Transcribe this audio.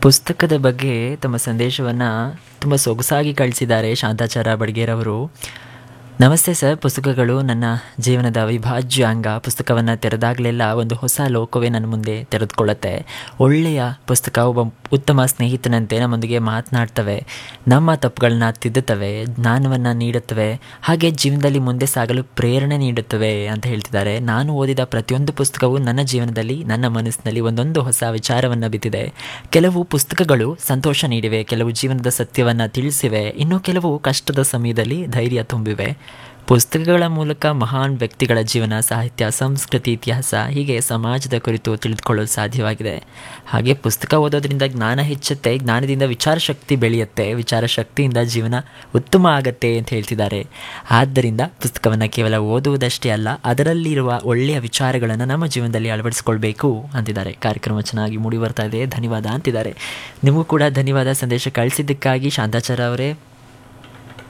ಪುಸ್ತಕದ ಬಗ್ಗೆ ತಮ್ಮ ಸಂದೇಶವನ್ನು ತುಂಬ ಸೊಗಸಾಗಿ ಕಳಿಸಿದ್ದಾರೆ ಶಾಂತಾಚಾರ ಬಡ್ಗೇರವರು ನಮಸ್ತೆ ಸರ್ ಪುಸ್ತಕಗಳು ನನ್ನ ಜೀವನದ ಅವಿಭಾಜ್ಯ ಅಂಗ ಪುಸ್ತಕವನ್ನು ತೆರೆದಾಗಲೆಲ್ಲ ಒಂದು ಹೊಸ ಲೋಕವೇ ನನ್ನ ಮುಂದೆ ತೆರೆದುಕೊಳ್ಳುತ್ತೆ ಒಳ್ಳೆಯ ಪುಸ್ತಕ ಒಬ್ಬ ಉತ್ತಮ ಸ್ನೇಹಿತನಂತೆ ನಮ್ಮೊಂದಿಗೆ ಮಾತನಾಡ್ತವೆ ನಮ್ಮ ತಪ್ಪುಗಳನ್ನ ತಿದ್ದುತ್ತವೆ ಜ್ಞಾನವನ್ನು ನೀಡುತ್ತವೆ ಹಾಗೆ ಜೀವನದಲ್ಲಿ ಮುಂದೆ ಸಾಗಲು ಪ್ರೇರಣೆ ನೀಡುತ್ತವೆ ಅಂತ ಹೇಳ್ತಿದ್ದಾರೆ ನಾನು ಓದಿದ ಪ್ರತಿಯೊಂದು ಪುಸ್ತಕವು ನನ್ನ ಜೀವನದಲ್ಲಿ ನನ್ನ ಮನಸ್ಸಿನಲ್ಲಿ ಒಂದೊಂದು ಹೊಸ ವಿಚಾರವನ್ನು ಬಿತ್ತಿದೆ ಕೆಲವು ಪುಸ್ತಕಗಳು ಸಂತೋಷ ನೀಡಿವೆ ಕೆಲವು ಜೀವನದ ಸತ್ಯವನ್ನು ತಿಳಿಸಿವೆ ಇನ್ನು ಕೆಲವು ಕಷ್ಟದ ಸಮಯದಲ್ಲಿ ಧೈರ್ಯ ತುಂಬಿವೆ ಪುಸ್ತಕಗಳ ಮೂಲಕ ಮಹಾನ್ ವ್ಯಕ್ತಿಗಳ ಜೀವನ ಸಾಹಿತ್ಯ ಸಂಸ್ಕೃತಿ ಇತಿಹಾಸ ಹೀಗೆ ಸಮಾಜದ ಕುರಿತು ತಿಳಿದುಕೊಳ್ಳಲು ಸಾಧ್ಯವಾಗಿದೆ ಹಾಗೆ ಪುಸ್ತಕ ಓದೋದ್ರಿಂದ ಜ್ಞಾನ ಹೆಚ್ಚುತ್ತೆ ಜ್ಞಾನದಿಂದ ವಿಚಾರ ಶಕ್ತಿ ಬೆಳೆಯುತ್ತೆ ವಿಚಾರ ಶಕ್ತಿಯಿಂದ ಜೀವನ ಉತ್ತಮ ಆಗತ್ತೆ ಅಂತ ಹೇಳ್ತಿದ್ದಾರೆ ಆದ್ದರಿಂದ ಪುಸ್ತಕವನ್ನು ಕೇವಲ ಓದುವುದಷ್ಟೇ ಅಲ್ಲ ಅದರಲ್ಲಿರುವ ಒಳ್ಳೆಯ ವಿಚಾರಗಳನ್ನು ನಮ್ಮ ಜೀವನದಲ್ಲಿ ಅಳವಡಿಸ್ಕೊಳ್ಬೇಕು ಅಂತಿದ್ದಾರೆ ಕಾರ್ಯಕ್ರಮ ಚೆನ್ನಾಗಿ ಮೂಡಿ ಬರ್ತಾ ಇದೆ ಧನ್ಯವಾದ ಅಂತಿದ್ದಾರೆ ನಿಮಗೂ ಕೂಡ ಧನ್ಯವಾದ ಸಂದೇಶ ಕಳಿಸಿದ್ದಕ್ಕಾಗಿ ಶಾಂತಾಚಾರ ಅವರೇ